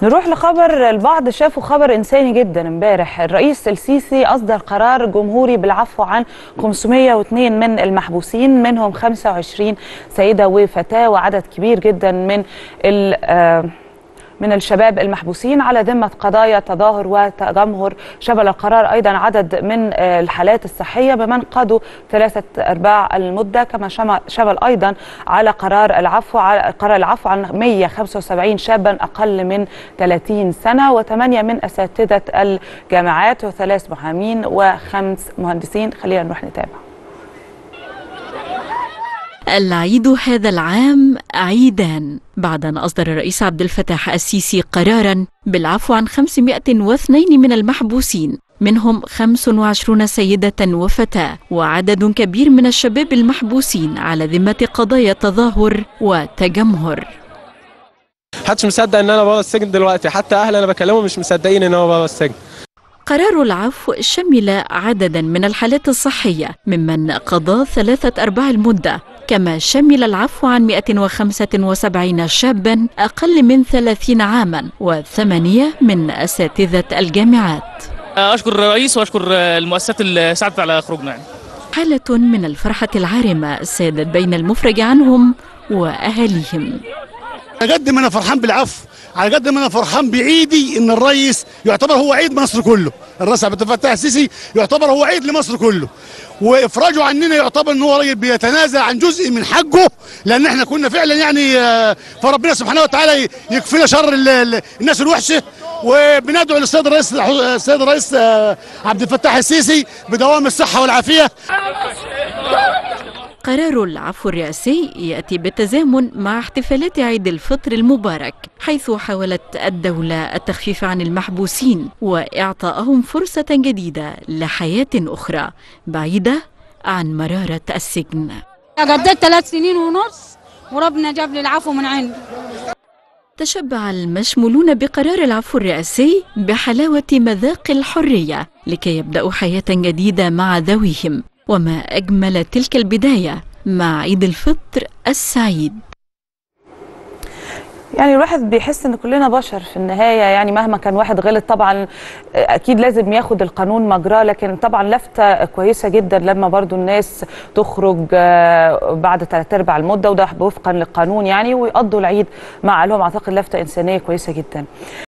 نروح لخبر البعض شافه خبر إنساني جدا امبارح الرئيس السيسي أصدر قرار جمهوري بالعفو عن 502 من المحبوسين منهم 25 سيدة وفتاة وعدد كبير جدا من ال من الشباب المحبوسين على ذمة قضايا تظاهر وتجمهر شمل القرار أيضا عدد من الحالات الصحية بمن قضوا ثلاثة أرباع المدة كما شمل أيضا على قرار العفو على قرار العفو عن 175 شابا أقل من 30 سنة وثمانية من أساتذة الجامعات وثلاث محامين وخمس مهندسين خلينا نروح نتابع العيد هذا العام عيدان بعد أن أصدر الرئيس عبد الفتاح السيسي قرارا بالعفو عن 502 من المحبوسين منهم 25 سيدة وفتاة وعدد كبير من الشباب المحبوسين على ذمة قضايا تظاهر وتجمهر محدش مصدق ان انا بابا السجن دلوقتي حتى اهلي انا بكلمهم مش مصدقين ان هو بابا السجن قرار العفو شمل عددا من الحالات الصحية ممن قضى ثلاثة أرباع المدة كما شمل العفو عن 175 شابا أقل من 30 عاما وثمانية من أساتذة الجامعات أشكر الرئيس وأشكر المؤسسات اللي ساعدت على خروجنا يعني. حالة من الفرحة العارمة سادت بين المفرج عنهم وأهاليهم على قد ما انا فرحان بالعفو على قد ما انا فرحان بعيدي ان الرئيس يعتبر هو عيد مصر كله الرئيس عبد الفتاح السيسي يعتبر هو عيد لمصر كله وافراجه عننا يعتبر ان هو راجل بيتنازل عن جزء من حقه لان احنا كنا فعلا يعني فربنا سبحانه وتعالى يكفينا شر الناس الوحشه وبندعو للسيد الرئيس السيد الرئيس عبد الفتاح السيسي بدوام الصحه والعافيه قرار العفو الرئاسي ياتي بالتزامن مع احتفالات عيد الفطر المبارك حيث حاولت الدوله التخفيف عن المحبوسين واعطائهم فرصه جديده لحياه اخرى بعيده عن مراره السجن قضيت ثلاث سنين ونص وربنا جاب لي العفو من عنده تشبع المشمولون بقرار العفو الرئاسي بحلاوه مذاق الحريه لكي يبداوا حياه جديده مع ذويهم وما أجمل تلك البداية مع عيد الفطر السعيد يعني الواحد بيحس ان كلنا بشر في النهايه يعني مهما كان واحد غلط طبعا اكيد لازم ياخد القانون مجراه لكن طبعا لفته كويسه جدا لما برضو الناس تخرج بعد ثلاث ارباع المده وده وفقا للقانون يعني ويقضوا العيد مع اهلهم اعتقد لفته انسانيه كويسه جدا